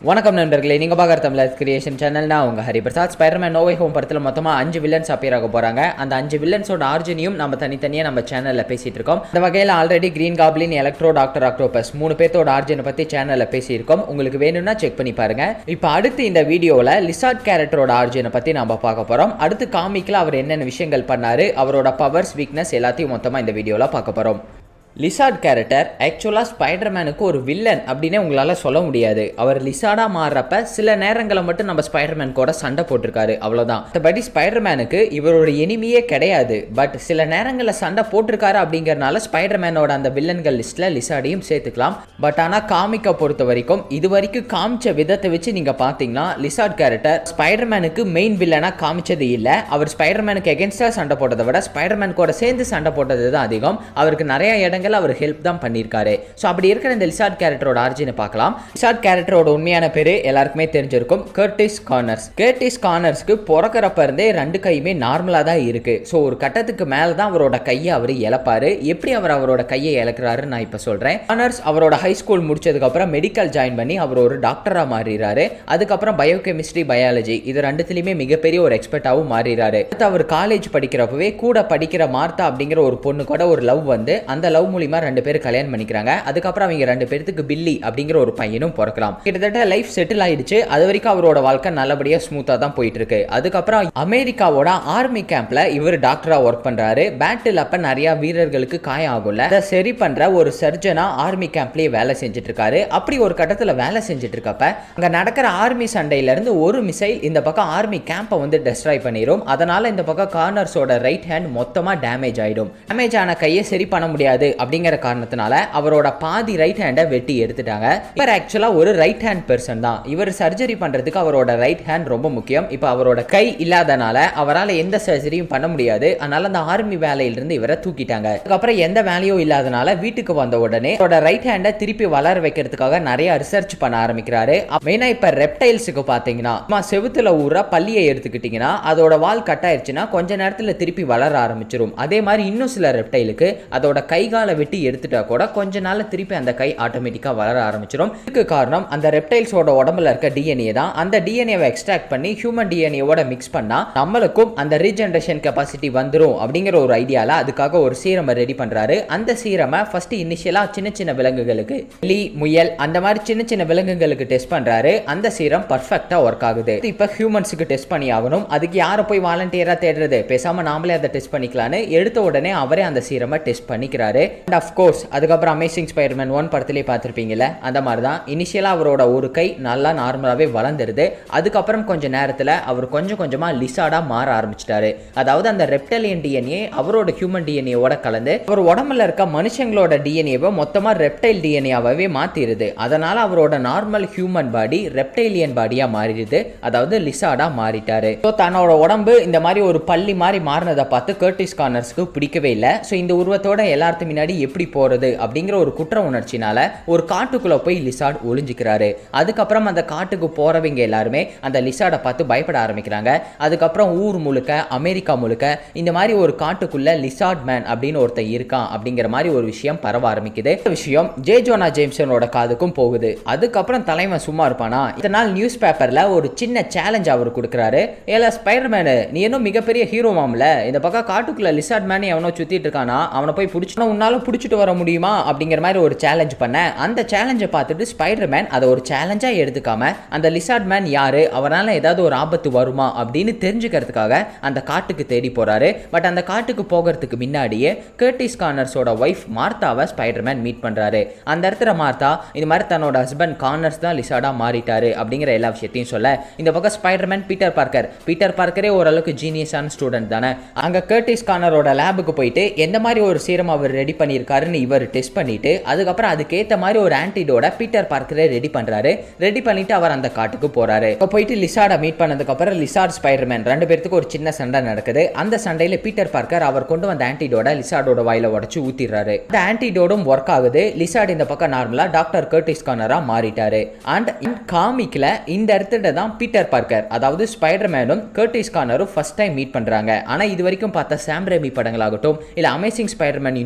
வணக்கம் நண்பர்களே நீங்கள் பார்க்குற தமிழர் கிரியேஷன் சேனல்னா உங்கள் ஹரிபிரசாத் ஸ்பைடர்மேன் நோவை ஹோம் படத்தில் மொத்தமாக அஞ்சு வில்லன்ஸ் அப்பியர் ஆக போகிறாங்க அந்த அஞ்சு வில்லன்ஸோட ஆர்ஜினியும் நம்ம தனித்தனியாக நம்ம சேனலில் பேசிகிட்டு இருக்கோம் இந்த வகையில் already green goblin electro doctor octopus மூணு பேர்த்தோட ஆர்ஜினை பற்றி சேனலில் பேசியிருக்கோம் உங்களுக்கு வேணும்னா செக் பண்ணி பாருங்க இப்போ அடுத்து இந்த வீடியோவில் லிசார்ட் கேரக்டரோட ஆர்ஜினை பற்றி நம்ம பார்க்க போகிறோம் அடுத்து காமிக்கில் அவர் என்னென்ன விஷயங்கள் பண்ணாரு அவரோட பவர்ஸ் வீக்னஸ் எல்லாத்தையும் மொத்தமாக இந்த வீடியோவில் பார்க்க போகிறோம் லிசார்ட் கேரக்டர் ஆக்சுவலாக ஸ்பைடர்மேனுக்கு ஒரு வில்லன் அப்படின்னே உங்களால் சொல்ல முடியாது அவர் லிசார்டாக மாறுறப்ப சில நேரங்களை மட்டும் நம்ம ஸ்பைடர்மேன் கூட சண்டை போட்டிருக்காரு அவ்வளோதான் மற்றபடி ஸ்பைடர்மேனுக்கு இவரோட எனிமியே கிடையாது பட் சில நேரங்களில் சண்டை போட்டிருக்காரு அப்படிங்கறனால ஸ்பைடர்மேனோட அந்த வில்லன்கள் லிஸ்ட்டில் லிசார்டையும் சேர்த்துக்கலாம் பட் ஆனால் காமிக்கை பொறுத்த வரைக்கும் இது வரைக்கும் காமிச்ச விதத்தை வச்சு நீங்கள் பார்த்தீங்கன்னா லிசார்ட் கேரக்டர் ஸ்பைடர்மேனுக்கு மெயின் வில்லனாக காமிச்சது இல்லை அவர் ஸ்பைடர்மேனுக்கு எகென்ஸ்டாக சண்டை போட்டதை விட ஸ்பைடர்மேன் கூட சேர்ந்து சண்டை போட்டது தான் அதிகம் அவருக்கு நிறைய இடங்கள் அவர் ஹெல்ப் தான் பண்ணியிருக்காரு ஸோ அப்படி இருக்கிற இந்த லிசார்ட் கேரக்டரோட ஆர்ஜினை பார்க்கலாம் லிசார்ட் கேரக்டரோட உண்மையான பேர் எல்லாருக்குமே தெரிஞ்சிருக்கும் கர்டிஸ் கார்னர்ஸ் கர்டிஸ் கார்னர்ஸ்க்கு பிறக்கிறப்ப இருந்தே ரெண்டு கையுமே நார்மலாக தான் இருக்கு ஸோ ஒரு கட்டத்துக்கு மேலே தான் அவரோட கையை அவர் இழப்பாரு எப்படி அவர் அவரோட கையை இழக்கிறாருன்னு நான் இப்போ சொல்கிறேன் கார்னர்ஸ் அவரோட ஹை ஸ்கூல் முடிச்சதுக்கப்புறம் மெடிக்கல் ஜாயின் பண்ணி அவர் ஒரு டாக்டராக மாறிடுறாரு அதுக்கப்புறம் பயோகெமிஸ்ட்ரி பயாலஜி இது ரெண்டுத்துலையுமே மிகப்பெரிய ஒரு எக்ஸ்பர்ட்டாகவும் மாறிடுறாரு அடுத்து அவர் காலேஜ் படிக்கிறப்பவே கூட படிக்கிற மார்த்தா அப்படிங்கிற ஒரு பொண்ணு கூட ஒரு லவ் வந்து அந்த லவ் மூலியமா ரெண்டு பேரும் கல்யாணம் பண்ணிக்கிறாங்க அதுக்கப்புறம் அவங்க ரெண்டு பேருக்கு பில்லி அப்படிங்கிற ஒரு பையனும் பிறக்கலாம் கிட்டத்தட்ட லைஃப் செட்டில் ஆயிடுச்சு அது வரைக்கும் அவரோட வாழ்க்கை நல்லபடியா ஸ்மூத்தா தான் போயிட்டு இருக்கு அதுக்கப்புறம் அமெரிக்காவோட ஆர்மி கேம்ப்ல இவர் டாக்டரா ஒர்க் பண்றாரு பேட்டில் அப்ப நிறைய வீரர்களுக்கு காயம் ஆகும்ல அதை சரி பண்ற ஒரு சர்ஜனா ஆர்மி கேம்ப்லயே வேலை செஞ்சுட்டு இருக்காரு அப்படி ஒரு கட்டத்துல வேலை செஞ்சுட்டு இருக்கப்ப அங்க நடக்கிற ஆர்மி சண்டையில இருந்து ஒரு மிசைல் இந்த பக்கம் ஆர்மி கேம்பை வந்து டெஸ்ட்ராய் பண்ணிரும் அதனால இந்த பக்கம் கார்னர்ஸோட ரைட் ஹேண்ட் மொத்தமா டேமேஜ் ஆயிடும் டேமேஜ் ஆன கையை சரி பண்ண முடியாது அப்படிங்கிற காரணத்தினால அவரோட பாதி ரைட் ஹேண்டை வெட்டி எடுத்துட்டாங்க இவர் ஆக்சுவலா ஒரு ரைட் ஹேண்ட் பெர்சன் தான் இவர் சர்ஜரி பண்றதுக்கு அவரோட ரைட் ஹேண்ட் ரொம்ப முக்கியம் இப்போ அவரோட கை இல்லாதனால அவரால் எந்த சர்ஜரியும் பண்ண முடியாது அதனால அந்த ஆர்மி வேலையிலிருந்து இவரை தூக்கிட்டாங்க அதுக்கப்புறம் எந்த வேலையும் இல்லாதனால வீட்டுக்கு வந்த உடனே அவரோட ரைட் ஹேண்டை திருப்பி வளர வைக்கிறதுக்காக நிறைய ரிசர்ச் பண்ண ஆரம்பிக்கிறாரு மெயினா இப்ப ரெப்டைல்ஸுக்கு பாத்தீங்கன்னா சும்மா செவுத்துல ஊற பள்ளியை எடுத்துக்கிட்டீங்கன்னா அதோட வால் கட் ஆயிருச்சுன்னா கொஞ்ச நேரத்துல திருப்பி வளர ஆரம்பிச்சிரும் அதே மாதிரி இன்னும் சில ரெப்டைலுக்கு அதோட கை காலை வெட்டி எடுத்துட்டா கூட கொஞ்ச நாள்ல திருப்பி அந்த கை ஆட்டோமேட்டிக்கா வளர ஆரம்பிச்சிரும் இதுக்கு காரணம் அந்த ரெப்டைல்ஸோட உடம்புல இருக்க டிஎன்ஏ தான் அந்த டிஎன்ஏவை எக்ஸ்ட்ராக்ட் பண்ணி ஹியூமன் டிஎன்ஏவோட மிக்ஸ் பண்ணா நம்மளுக்கும் அந்த ரீஜெனரேஷன் கெப்பாசிட்டி வந்துரும் அப்படிங்கிற ஒரு ஐடியால அதுக்காக ஒரு சீரமை ரெடி பண்றாரு அந்த சீரமை ஃபர்ஸ்ட் இனிஷியலா சின்ன சின்ன விலங்குகளுக்கு எலி முயல் அந்த மாதிரி சின்ன சின்ன விலங்குகளுக்கு டெஸ்ட் பண்றாரு அந்த சீரம் பர்ஃபெக்டா ஒர்க் ஆகுது இப்ப ஹியூமன்ஸுக்கு டெஸ்ட் பண்ணி ஆகணும் அதுக்கு யாரை போய் வாலண்டியரா தேடுறது பேசாம நாமளே அதை டெஸ்ட் பண்ணிக்கலான்னு எடுத்த உடனே அவரே அந்த சீரமை டெஸ்ட் பண்ணிக்கிறாரு அண்ட் அஃப்கோர்ஸ் அதுக்கப்புறம் அமேசிங் ஸ்பைடர்மேன் ஒன் படத்திலே பார்த்துருப்பீங்கல்ல அந்த மாதிரி தான் இனிஷியலாக அவரோட ஒரு கை நல்லா நார்மலாகவே வளர்ந்துருது அதுக்கப்புறம் கொஞ்ச நேரத்தில் அவர் கொஞ்சம் கொஞ்சமாக லிசாடாக மாற ஆரம்பிச்சிட்டாரு அதாவது அந்த ரெப்டலியன் டிஎன்ஏ அவரோட ஹியூமன் டிஎன்ஏவோட கலந்து அவர் உடம்புல இருக்க மனுஷங்களோட டிஎன்ஏவை மொத்தமாக ரெப்டைல் டிஎன்ஏவாகவே மாற்றிடுது அதனால் அவரோட நார்மல் ஹியூமன் பாடி ரெப்டைலியன் பாடியாக மாறிடுது அதாவது லிசாடாக மாறிட்டாரு ஸோ தன்னோட உடம்பு இந்த மாதிரி ஒரு பள்ளி மாதிரி மாறினதை பார்த்து கர்டிஸ் கார்னர்ஸ்க்கு பிடிக்கவே இல்லை ஸோ இந்த உருவத்தோட எல்லாத்து முன்னாடி எப்படி போகிறது அப்படிங்கிற ஒரு குற்ற உணர்ச்சினால ஒரு காட்டுக்குள்ளே போய் லிசார்ட் ஒளிஞ்சிக்கிறாரு அதுக்கப்புறம் அந்த காட்டுக்கு போகிறவங்க எல்லாருமே அந்த லிசார்டை பார்த்து பயப்பட ஆரம்பிக்கிறாங்க அதுக்கப்புறம் ஊர் முழுக்க அமெரிக்கா முழுக்க இந்த மாதிரி ஒரு காட்டுக்குள்ள லிசார்ட் மேன் அப்படின்னு ஒருத்தன் இருக்கான் அப்படிங்கிற மாதிரி ஒரு விஷயம் பரவ ஆரம்பிக்குது இந்த விஷயம் ஜே ஜோனா ஜேம்சனோட காதுக்கும் போகுது அதுக்கப்புறம் தலைவன் சும்மா இருப்பானா இத்தனை நாள் நியூஸ் பேப்பர்ல ஒரு சின்ன சேலஞ்ச் அவர் கொடுக்குறாரு ஏல ஸ்பைடர்மேனு நீ இன்னும் மிகப்பெரிய ஹீரோ மாம்ல இந்த பக்கம் காட்டுக்குள்ள லிசார்ட் மேன் எவனோ சுத்திட்டு இருக்கானா அவனை போய் பிடிச்சா உன்னால பிடிச்சிட்டு வர முடியுமா அப்படிங்கிற மாதிரி ஒரு சேலஞ்ச் பண்ண அந்த சேலஞ்சை பார்த்துட்டு ஸ்பைடர்மேன் அதை ஒரு சேலஞ்சா எடுத்துக்காம அந்த லிசார்ட் மேன் யாரு அவரால் ஏதாவது ஒரு ஆபத்து வருமா அப்படின்னு தெரிஞ்சுக்கிறதுக்காக அந்த காட்டுக்கு தேடி போறாரு பட் அந்த காட்டுக்கு போகிறதுக்கு முன்னாடியே கர்டிஸ் கார்னர்ஸோட ஒய்ஃப் மார்த்தாவை ஸ்பைடர்மேன் மீட் பண்றாரு அந்த இடத்துல மார்த்தா இந்த மாதிரி தன்னோட ஹஸ்பண்ட் கார்னர்ஸ் தான் லிசார்டா மாறிட்டாரு அப்படிங்கிற எல்லா விஷயத்தையும் சொல்ல இந்த பக்கம் ஸ்பைடர்மேன் பீட்டர் பார்க்கர் பீட்டர் பார்க்கரே ஓரளவுக்கு ஜீனியஸான ஸ்டூடெண்ட் தானே அங்க கர்டிஸ் கார்னரோட லேபுக்கு போயிட்டு எந்த மாதிரி ஒரு சீரம் அவர் ரெடி பண்ணியிருக்காருன்னு இவர் டெஸ்ட் பண்ணிட்டு அதுக்கப்புறம் அதுக்கேற்ற மாதிரி ஒரு ஆன்டிடோட பீட்டர் பார்க்கரே ரெடி பண்றாரு ரெடி பண்ணிட்டு அவர் அந்த காட்டுக்கு போறாரு இப்போ போயிட்டு லிசார்டை மீட் பண்ணதுக்கு அப்புறம் லிசார்ட் ஸ்பைடர்மேன் ரெண்டு பேர்த்துக்கு ஒரு சின்ன சண்டை நடக்குது அந்த சண்டையில பீட்டர் பார்க்கர் அவர் கொண்டு வந்த ஆன்டிடோட லிசார்டோட வாயில உடச்சு ஊத்திடுறாரு அந்த ஆன்டிடோடும் ஒர்க் ஆகுது லிசார்ட் இந்த பக்கம் நார்மலா டாக்டர் கர்டிஸ் கார்னரா மாறிட்டாரு அண்ட் காமிக்ல இந்த இடத்துல தான் பீட்டர் பார்க்கர் அதாவது ஸ்பைடர்மேனும் கர்டிஸ் கார்னரும் ஃபர்ஸ்ட் டைம் மீட் பண்றாங்க ஆனா இது வரைக்கும் பார்த்த சாம் ரேமி படங்களாகட்டும் இல்ல அமேசிங் ஸ்பைடர்மேன் யூனிவர்ஸ் ஆகட்டும்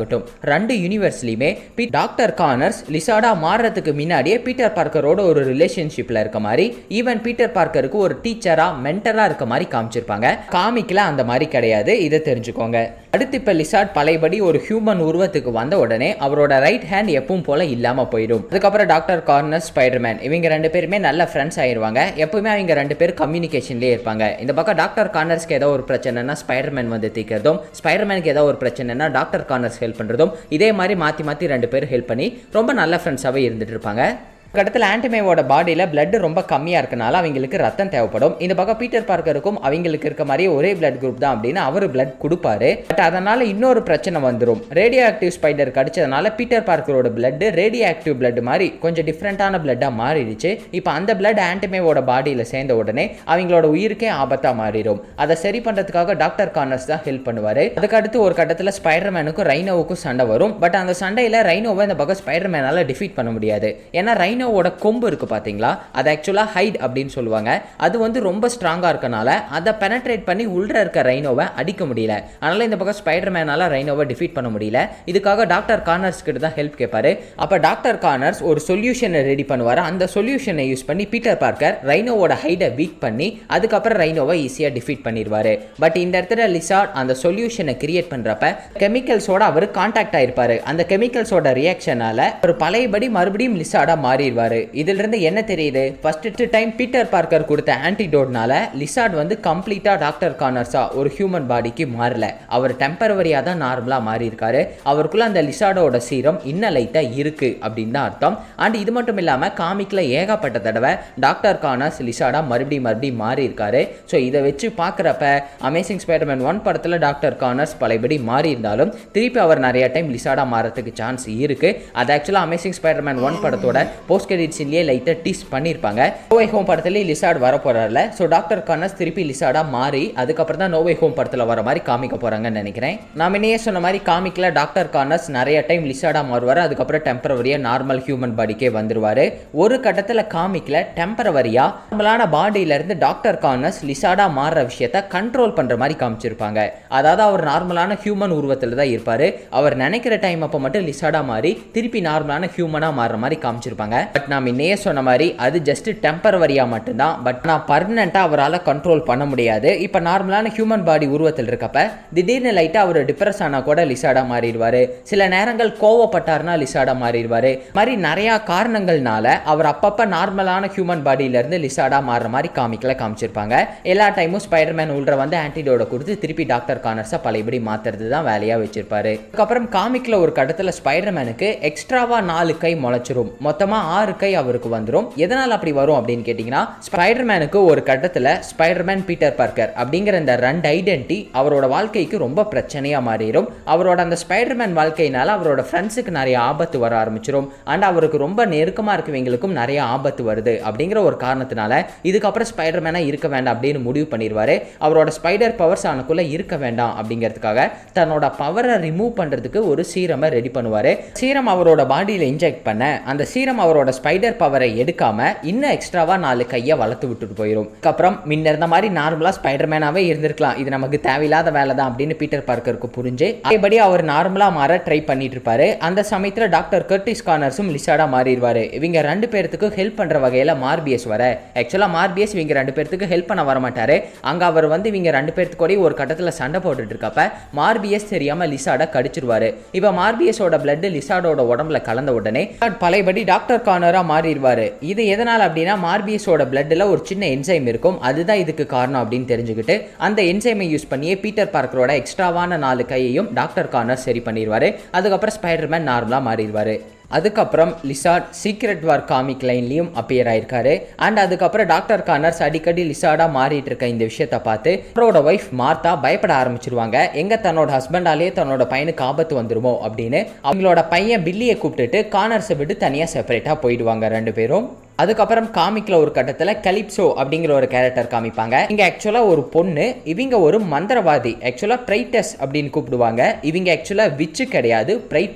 ஆகட்டும் ரெண்டு யூனிவர்ஸ்லையுமே டாக்டர் கார்னர்ஸ் லிசாடா மாறுறதுக்கு முன்னாடியே பீட்டர் பார்க்கரோட ஒரு ரிலேஷன்ஷிப்ல இருக்க மாதிரி ஈவன் பீட்டர் பார்க்கருக்கு ஒரு டீச்சரா மென்டரா இருக்க மாதிரி காமிச்சிருப்பாங்க காமிக்ல அந்த மாதிரி கிடையாது இதை தெரிஞ்சுக்கோங்க அடுத்து இப்போ லிசார்ட் பழையபடி ஒரு ஹியூமன் உருவத்துக்கு வந்த உடனே அவரோட ரைட் ஹேண்ட் எப்பவும் போல இல்லாம போயிடும் அதுக்கப்புறம் டாக்டர் கார்னர் ஸ்பைடர்மேன் இவங்க ரெண்டு பேருமே நல்ல ஃப்ரெண்ட்ஸ் ஆயிருவாங்க எப்பவுமே அவங்க ரெண்டு பேர் கம்யூனிகேஷன்லேயே இருப்பாங்க இந்த பக்கம் டாக்டர் கார்னர்ஸ்க்கு ஏதோ ஒரு பிரச்சனைனா ஸ்பைடர்மேன் வந்து தீக்கிறதும் ஸ்பைடர்மேனுக்கு ஏதோ ஒரு பிரச்சனைனா டாக்டர் கார்னர்ஸ் ஹெல்ப் பண்ணுறதும் இதே மாதிரி மாற்றி மாற்றி ரெண்டு பேர் ஹெல்ப் பண்ணி ரொம்ப நல்ல ஃப்ரெண்ட்ஸாகவே இருந்துட்டு இருப்பாங்க இடத்துல ஆன்டிமேவோட பாடியில் பிளட் ரொம்ப கம்மியாக இருக்கனால அவங்களுக்கு ரத்தம் தேவைப்படும் இந்த பக்கம் பீட்டர் பார்க்கருக்கும் அவங்களுக்கு இருக்க மாதிரி ஒரே பிளட் குரூப் தான் அப்படின்னு அவர் பிளட் கொடுப்பாரு பட் அதனால இன்னொரு பிரச்சனை வந்துடும் ரேடியோ ஆக்டிவ் ஸ்பைடர் கடிச்சதுனால பீட்டர் பார்க்கரோட பிளட் ரேடியோ ஆக்டிவ் பிளட் மாதிரி கொஞ்சம் டிஃப்ரெண்ட்டான பிளட்டாக மாறிடுச்சு இப்போ அந்த பிளட் ஆன்டிமேவோட பாடியில் சேர்ந்த உடனே அவங்களோட உயிருக்கே ஆபத்தாக மாறிடும் அதை சரி பண்ணுறதுக்காக டாக்டர் கார்னர்ஸ் தான் ஹெல்ப் பண்ணுவார் அதுக்கடுத்து ஒரு கட்டத்தில் ஸ்பைடர்மேனுக்கும் ரைனோவுக்கும் சண்டை வரும் பட் அந்த சண்டையில் ரைனோவை இந்த பக்கம் ஸ்பைடர்மேனால் டிஃபீட் பண்ண முடியாது ஏன்னா ரைனோ ரைனோவோட கொம்பு இருக்குது பார்த்தீங்களா அது ஆக்சுவலாக ஹைட் அப்படின்னு சொல்லுவாங்க அது வந்து ரொம்ப ஸ்ட்ராங்காக இருக்கனால அதை பெனட்ரேட் பண்ணி உள்ள இருக்க ரைனோவை அடிக்க முடியல அதனால் இந்த பக்கம் ஸ்பைடர் மேனால் ரைனோவை டிஃபீட் பண்ண முடியல இதுக்காக டாக்டர் கார்னர்ஸ் கிட்ட தான் ஹெல்ப் கேட்பாரு அப்போ டாக்டர் கார்னர்ஸ் ஒரு சொல்யூஷனை ரெடி பண்ணுவார் அந்த சொல்யூஷனை யூஸ் பண்ணி பீட்டர் பார்க்கர் ரைனோவோட ஹைட்டை வீக் பண்ணி அதுக்கப்புறம் ரைனோவை ஈஸியாக டிஃபீட் பண்ணிடுவார் பட் இந்த இடத்துல லிசார்ட் அந்த சொல்யூஷனை கிரியேட் பண்ணுறப்ப கெமிக்கல்ஸோட அவர் கான்டாக்ட் ஆயிருப்பாரு அந்த கெமிக்கல்ஸோட ரியாக்ஷனால ஒரு பழையபடி மறுபடியும் லிசார்டாக மாறிடுவார் இதுல இருந்து என்ன தெரியுது ஃபர்ஸ்ட் டைம் பீட்டர் பார்க்கர் கொடுத்த ஆன்டிடோட்னால லிசார்ட் வந்து கம்ப்ளீட்டா டாக்டர் கார்னர்ஸா ஒரு ஹியூமன் பாடிக்கு மாறல அவர் டெம்பரவரியா தான் நார்மலா மாறி இருக்காரு அவருக்குள்ள அந்த லிசார்டோட சீரம் இன்ன லைட்டா இருக்கு அப்படின்னு தான் அர்த்தம் அண்ட் இது மட்டும் இல்லாம காமிக்ல ஏகப்பட்ட தடவை டாக்டர் கார்னர்ஸ் லிசார்டா மறுபடியும் மறுபடியும் மாறி இருக்காரு ஸோ இதை வச்சு பார்க்குறப்ப அமேசிங் ஸ்பைடர்மேன் ஒன் படத்தில் டாக்டர் கார்னர்ஸ் பழையபடி மாறி இருந்தாலும் திருப்பி அவர் நிறைய டைம் லிசார்டா மாறதுக்கு சான்ஸ் இருக்கு அது ஆக்சுவலாக அமேசிங் ஸ்பைடர்மேன் ஒன் படத்தோட போஸ்ட் கிரெடிட் சீன்லேயே லைட்டாக டீஸ் பண்ணியிருப்பாங்க நோவை ஹோம் படத்துலேயே லிசார்ட் வர போறாருல ஸோ டாக்டர் கார்னஸ் திருப்பி லிசார்டாக மாறி அதுக்கப்புறம் தான் நோவை ஹோம் படத்தில் வர மாதிரி காமிக்க போறாங்கன்னு நினைக்கிறேன் நான் முன்னையே சொன்ன மாதிரி காமிக்கில் டாக்டர் கார்னஸ் நிறைய டைம் லிசார்டாக மாறுவார் அதுக்கப்புறம் டெம்பரவரியாக நார்மல் ஹியூமன் பாடிக்கே வந்துருவார் ஒரு கட்டத்தில் காமிக்கில் டெம்பரவரியாக நார்மலான பாடியிலேருந்து டாக்டர் கார்னஸ் லிசார்டாக மாறுற விஷயத்த கண்ட்ரோல் பண்ணுற மாதிரி காமிச்சிருப்பாங்க அதாவது அவர் நார்மலான ஹியூமன் உருவத்தில் தான் இருப்பார் அவர் நினைக்கிற டைம் அப்போ மட்டும் லிசார்டாக மாறி திருப்பி நார்மலான ஹியூமனாக மாறுற மாதிரி காமிச்சிருப்பாங்க பட் நான் முன்னையே சொன்ன மாதிரி அது ஜஸ்ட் டெம்பரவரியாக மட்டும்தான் பட் நான் பர்மனெண்ட்டாக அவரால் கண்ட்ரோல் பண்ண முடியாது இப்போ நார்மலான ஹியூமன் பாடி உருவத்தில் இருக்கப்ப திடீர்னு லைட்டாக அவர் டிப்ரெஸ் ஆனால் கூட லிசாடாக மாறிடுவார் சில நேரங்கள் கோவப்பட்டார்னா லிசாடாக மாறிடுவார் மாதிரி நிறையா காரணங்கள்னால அவர் அப்பப்போ நார்மலான ஹியூமன் பாடியிலேருந்து லிசாடாக மாறுற மாதிரி காமிக்கல காமிச்சிருப்பாங்க எல்லா டைமும் ஸ்பைடர்மேன் உள்ள வந்து ஆன்டிடோட கொடுத்து திருப்பி டாக்டர் கார்னர்ஸை பழையபடி மாற்றுறது தான் வேலையாக வச்சிருப்பாரு அதுக்கப்புறம் காமிக்கில் ஒரு கட்டத்தில் ஸ்பைடர்மேனுக்கு எக்ஸ்ட்ராவா நாலு கை முளைச்சிரும் மொத்தமாக ஆறு கை அவருக்கு வந்துடும் எதனால் அப்படி வரும் அப்படின்னு கேட்டிங்கன்னா ஸ்பைடர்மேனுக்கு ஒரு கட்டத்தில் ஸ்பைடர்மேன் பீட்டர் பார்க்கர் அப்படிங்கிற இந்த ரெண்டு ஐடென்டி அவரோட வாழ்க்கைக்கு ரொம்ப பிரச்சனையாக மாறிடும் அவரோட அந்த ஸ்பைடர்மேன் வாழ்க்கையினால அவரோட ஃப்ரெண்ட்ஸுக்கு நிறைய ஆபத்து வர ஆரம்பிச்சிடும் அண்ட் அவருக்கு ரொம்ப நெருக்கமாக இருக்கவங்களுக்கும் நிறைய ஆபத்து வருது அப்படிங்கிற ஒரு காரணத்தினால இதுக்கப்புறம் ஸ்பைடர்மேனாக இருக்க வேண்டாம் அப்படின்னு முடிவு பண்ணிடுவாரு அவரோட ஸ்பைடர் பவர்ஸ் ஆனக்குள்ளே இருக்க வேண்டாம் அப்படிங்கிறதுக்காக தன்னோட பவரை ரிமூவ் பண்ணுறதுக்கு ஒரு சீரமை ரெடி பண்ணுவார் சீரம் அவரோட பாடியில் இன்ஜெக்ட் பண்ண அந்த சீரம் அவரோட ஸ்பைடர் பவரை எடுக்காம இன்னும் எக்ஸ்ட்ராவா நாலு கையை வளர்த்து விட்டுட்டு போயிடும் அதுக்கப்புறம் முன்ன இருந்த மாதிரி நார்மலா ஸ்பைடர்மேனாவே இருந்திருக்கலாம் இது நமக்கு தேவையில்லாத வேலை தான் அப்படின்னு பீட்டர் பார்க்கருக்கு புரிஞ்சு அதேபடி அவர் நார்மலா மாற ட்ரை பண்ணிட்டு இருப்பாரு அந்த சமயத்துல டாக்டர் கர்டிஸ் கார்னர்ஸும் லிசாடா மாறிடுவாரு இவங்க ரெண்டு பேர்த்துக்கு ஹெல்ப் பண்ற வகையில மார்பியஸ் வர ஆக்சுவலா மார்பியஸ் இவங்க ரெண்டு பேர்த்துக்கு ஹெல்ப் பண்ண வர மாட்டாரு அங்க அவர் வந்து இவங்க ரெண்டு பேர்த்துக்கூடயும் ஒரு கட்டத்துல சண்டை போட்டுட்டு இருக்கப்ப மார்பியஸ் தெரியாம லிசாடா கடிச்சிருவாரு இப்ப மார்பியஸோட பிளட் லிசாடோட உடம்புல கலந்த உடனே பழையபடி டாக்டர் கார்னரா மாறிடுவாரு இது எதனால் அப்படின்னா மார்பியஸோட பிளட்ல ஒரு சின்ன என்சைம் இருக்கும் அதுதான் இதுக்கு காரணம் அப்படின்னு தெரிஞ்சுக்கிட்டு அந்த என்சைமை யூஸ் பண்ணியே பீட்டர் பார்க்கரோட எக்ஸ்ட்ராவான நாலு கையையும் டாக்டர் கார்னர் சரி பண்ணிடுவாரு அதுக்கப்புறம் ஸ்பைடர்மேன் நார்மலா மாறிடுவாரு அதுக்கப்புறம் லிசார்ட் சீக்ரெட் வார் காமிக் லைன்லையும் அப்பியர் ஆயிருக்காரு அண்ட் அதுக்கப்புறம் டாக்டர் கார்னர்ஸ் அடிக்கடி லிசார்டாக மாறிட்டு இருக்க இந்த விஷயத்தை பார்த்து அவரோட ஒய்ஃப் மார்த்தா பயப்பட ஆரம்பிச்சிருவாங்க எங்க தன்னோட ஹஸ்பண்டாலே தன்னோட பையனுக்கு ஆபத்து வந்துருமோ அப்படின்னு அவங்களோட பையன் பில்லியை கூப்பிட்டுட்டு கார்னர்ஸை விட்டு தனியாக செப்பரேட்டாக போயிடுவாங்க ரெண்டு பேரும் அதுக்கப்புறம் காமிக்கில் ஒரு கட்டத்தில் கலிப்சோ அப்படிங்கிற ஒரு கேரக்டர் காமிப்பாங்க இங்கே ஆக்சுவலாக ஒரு பொண்ணு இவங்க ஒரு மந்திரவாதி ஆக்சுவலாக பிரைட்டஸ் அப்படின்னு கூப்பிடுவாங்க இவங்க ஆக்சுவலாக விச்சு கிடையாது பிரைட்டஸ்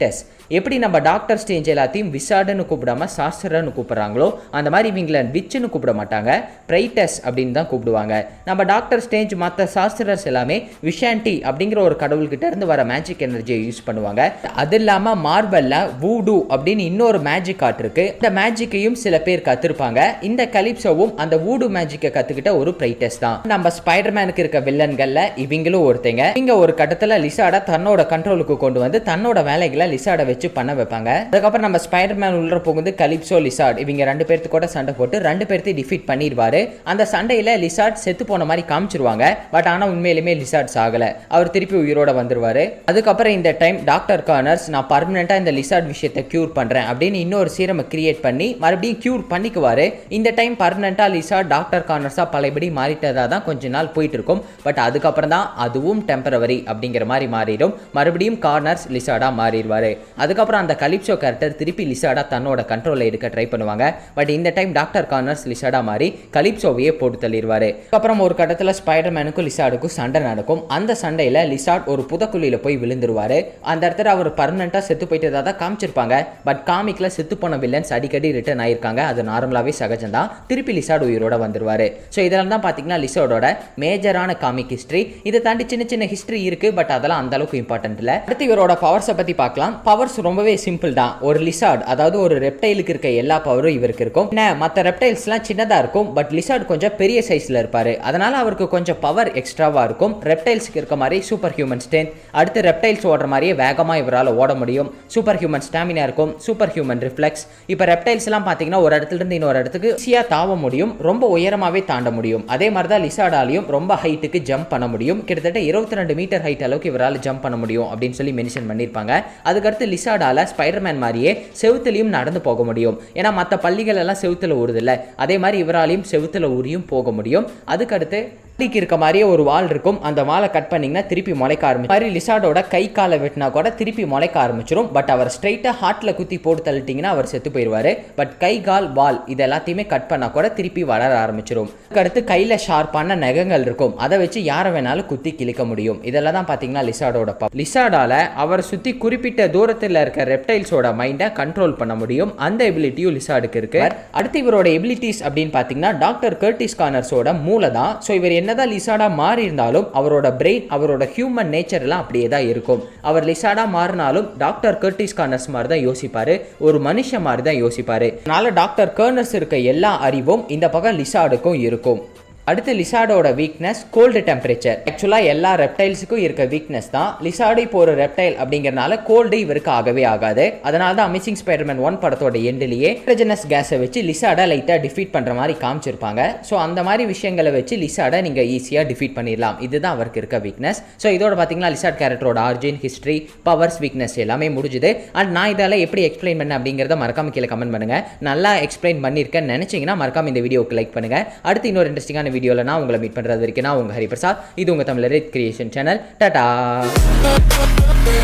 எப்படி நம்ம டாக்டர் ஸ்டேஞ்ச் எல்லாத்தையும் விசாடுன்னு கூப்பிடாம சாஸ்திரன்னு கூப்பிடுறாங்களோ அந்த மாதிரி இவங்களை விச்சுன்னு கூப்பிட மாட்டாங்க பிரைட்டஸ் அப்படின்னு தான் கூப்பிடுவாங்க நம்ம டாக்டர் ஸ்டேஞ்ச் மற்ற சாஸ்திரர்ஸ் எல்லாமே விஷாண்டி அப்படிங்கிற ஒரு கடவுள்கிட்ட இருந்து வர மேஜிக் எனர்ஜியை யூஸ் பண்ணுவாங்க அது இல்லாம மார்பல்ல வூடு அப்படின்னு இன்னொரு மேஜிக் ஆர்ட் இருக்கு இந்த மேஜிக்கையும் சில பேர் கத்திருப்பாங்க இந்த கலிப்சோவும் அந்த வூடு மேஜிக்கை கத்துக்கிட்ட ஒரு பிரைட்டஸ் தான் நம்ம ஸ்பைடர்மேனுக்கு இருக்க வில்லன்கள்ல இவங்களும் ஒருத்தங்க இங்க ஒரு கட்டத்துல லிசாட தன்னோட கண்ட்ரோலுக்கு கொண்டு வந்து தன்னோட வேலைகளை லிசாட வச்சு பண்ண வைப்பாங்க அதுக்கப்புறம் நம்ம ஸ்பைடர்மேன் உள்ள போகுது கலிப்சோ லிசாட் இவங்க ரெண்டு பேர்த்து கூட சண்டை போட்டு ரெண்டு பேர்த்தையும் டிஃபீட் பண்ணிடுவாரு அந்த சண்டையில லிசாட் செத்து போன மாதிரி காமிச்சிருவாங்க பட் ஆனா உண்மையிலுமே லிசாட் சாகல அவர் திருப்பி உயிரோட வந்துருவாரு அதுக்கப்புறம் இந்த டைம் டாக்டர் கார்னர்ஸ் நான் பர்மனெண்டா இந்த லிசாட் விஷயத்தை கியூர் பண்றேன் அப்படின்னு இன்னொரு சீரம் கிரியேட் பண்ணி மறுபடியும் கியூர் பண்ணிக்குவாரு இந்த டைம் பர்மனெண்டா லிசாட் டாக்டர் கார்னர்ஸா பழையபடி மாறிட்டதா தான் கொஞ்ச நாள் போயிட்டு இருக்கும் பட் அதுக்கப்புறம் தான் அதுவும் டெம்பரவரி அப்படிங்கிற மாதிரி மாறிடும் மறுபடியும் கார்னர்ஸ் லிசாடா மாறிடுவாரு அதுக்கப்புறம் அந்த கலிப்சோ கேரக்டர் திருப்பி லிசாடா தன்னோட கண்ட்ரோலில் எடுக்க ட்ரை பண்ணுவாங்க பட் இந்த டைம் டாக்டர் கார்னர்ஸ் லிசாடா மாறி கலிப்சோவையே போட்டு தள்ளிடுவாரு அப்புறம் ஒரு கட்டத்தில் ஸ்பைடர்மேனுக்கும் லிசாடுக்கும் சண்டை நடக்கும் அந்த சண்டையில் லிசாட் ஒரு புதக்குழியில் போய் விழுந்துருவாரு அந்த இடத்துல அவர் பர்மனெண்ட்டாக செத்து போயிட்டதா தான் காமிச்சிருப்பாங்க பட் காமிக்கில் செத்து போன வில்லன்ஸ் அடிக்கடி ரிட்டர்ன் ஆயிருக்காங்க அது நார்மலாகவே சகஜம் தான் திருப்பி லிசாட் உயிரோட வந்துருவாரு ஸோ இதெல்லாம் தான் பார்த்தீங்கன்னா லிசாடோட மேஜரான காமிக் ஹிஸ்ட்ரி இதை தாண்டி சின்ன சின்ன ஹிஸ்ட்ரி இருக்கு பட் அதெல்லாம் அந்த அளவுக்கு இம்பார்ட்டன்ட் இல்லை அடுத்து இவரோட பவர்ஸை பற்றி பார்க்கலாம் பவர்ஸ் ரொம்பவே சிம்பிள் தான் ஒரு லிசார்ட் அதாவது ஒரு ரெப்டைலுக்கு இருக்க எல்லா பவரும் இவருக்கு இருக்கும் என்ன மற்ற ரெப்டைல்ஸ்லாம் சின்னதாக இருக்கும் பட் லிசார்ட் கொஞ்சம் பெரிய சைஸில் இருப்பார் அதனால அவருக்கு கொஞ்சம் பவர் எக்ஸ்ட்ராவாக இருக்கும் ரெப்டைல்ஸ்க்கு இருக்க மாதிரி சூப்பர் ஹியூமன் ஸ்ட்ரென்த் அடுத்து ரெப்டைல்ஸ் ஓடுற மாதிரியே வேகமாக இவரால் ஓட முடியும் சூப்பர் ஹியூமன் ஸ்டாமினா இருக்கும் சூப்பர் ஹியூமன் ரிஃப்ளெக்ஸ் இப்போ ரெப்டைல்ஸ்லாம் பார்த்தீங்கன்னா ஒரு இடத்துல இருந்து இன்னொரு இடத்துக்கு ஈஸியாக தாவ முடியும் ரொம்ப உயரமாகவே தாண்ட முடியும் அதே மாதிரி தான் லிசார்டாலையும் ரொம்ப ஹைட்டுக்கு ஜம்ப் பண்ண முடியும் கிட்டத்தட்ட இருபத்தி ரெண்டு மீட்டர் ஹைட் அளவுக்கு இவரால் ஜம்ப் பண்ண முடியும் அப்படின்னு சொல்லி மென்ஷன் பண்ணியிருப்பாங்க அதுக்கடுத்து லிசார்டால ஸ்பைடர்மேன் மாதிரியே செவுத்துலையும் நடந்து போக முடியும் ஏன்னா மற்ற பள்ளிகள் எல்லாம் செவுத்துல ஊறுதில்ல அதே மாதிரி இவராலையும் செவுத்துல ஊறியும் போக முடியும் அதுக்கடுத்து பள்ளிக்கு இருக்க மாதிரியே ஒரு வால் இருக்கும் அந்த வாலை கட் பண்ணீங்கன்னா திருப்பி முளைக்க ஆரம்பிச்சு மாதிரி லிசார்டோட கை காலை வெட்டினா கூட திருப்பி முளைக்க ஆரம்பிச்சிடும் பட் அவர் ஸ்ட்ரைட்டாக ஹார்ட்டில் குத்தி போட்டு தள்ளிட்டிங்கன்னா அவர் செத்து போயிடுவார் பட் கை கால் வால் இது எல்லாத்தையுமே கட் பண்ணால் கூட திருப்பி வளர ஆரம்பிச்சிடும் அதுக்கடுத்து கையில் ஷார்ப்பான நகங்கள் இருக்கும் அதை வச்சு யாரை வேணாலும் குத்தி கிழிக்க முடியும் இதெல்லாம் தான் பார்த்தீங்கன்னா லிசார்டோட பப் லிசார்டால அவரை சுற்றி குறிப்பிட்ட தூரத்தில் இருக்க ரெப்டைல்ஸோட மைண்டை கண்ட்ரோல் பண்ண முடியும் அந்த எபிலிட்டியும் லிசார்டுக்கு இருக்கு அடுத்து இவரோட எபிலிட்டிஸ் அப்படின்னு பார்த்தீங்கன்னா டாக்டர் கர்டிஸ் கார்னர்ஸோட மூளை தான் ஸோ இவர் என்னதான் லிசாடா மாறி இருந்தாலும் அவரோட பிரெயின் அவரோட ஹியூமன் நேச்சர் எல்லாம் அப்படியே தான் இருக்கும் அவர் லிசாடா மாறினாலும் டாக்டர் கர்டிஸ் கார்னர்ஸ் மாதிரி தான் யோசிப்பாரு ஒரு மனுஷன் மாதிரி தான் யோசிப்பாரு அதனால டாக்டர் கர்னர்ஸ் இருக்க எல்லா அறிவும் இந்த பக்கம் லிசாடுக்கும் இருக்கும் அடுத்து லிசார்டோட வீக்னஸ் கோல்டு டெம்பரேச்சர் ஆக்சுவலாக எல்லா ரெப்டைல்ஸுக்கும் இருக்க வீக்னஸ் தான் லிசார்டு இப்போ ஒரு ரெப்டைல் அப்படிங்கறனால கோல்டு இவருக்கு ஆகவே ஆகாது அதனால தான் அமிசிங் ஸ்பைடர்மேன் ஒன் படத்தோட எண்டிலேயே ஹைட்ரஜனஸ் கேஸை வச்சு லிசார்டை லைட்டாக டிஃபீட் பண்ணுற மாதிரி காமிச்சிருப்பாங்க ஸோ அந்த மாதிரி விஷயங்களை வச்சு லிசார்டை நீங்கள் ஈஸியாக டிஃபீட் பண்ணிடலாம் இதுதான் அவருக்கு இருக்க வீக்னஸ் ஸோ இதோட பார்த்தீங்கன்னா லிசார்ட் கேரக்டரோட ஆர்ஜின் ஹிஸ்ட்ரி பவர்ஸ் வீக்னஸ் எல்லாமே முடிஞ்சுது அண்ட் நான் இதெல்லாம் எப்படி எக்ஸ்பிளைன் பண்ணேன் அப்படிங்கிறத மறக்காம கீழே கமெண்ட் பண்ணுங்க நல்லா எக்ஸ்பிளைன் பண்ணியிருக்கேன்னு நினச்சிங்கன்னா மறக்காம இந்த வீடியோக்கு லைக் பண்ணுங்க அடுத்து இன்னொரு இன்ட்ரெஸ்டிங்கான வீடியோவில் நான் உங்களை மீட் பண்ணுறது வரைக்கும் நான் உங்கள் ஹரிபிரசாத் இது உங்கள் தமிழ் கிரியேஷன் சேனல் டாடா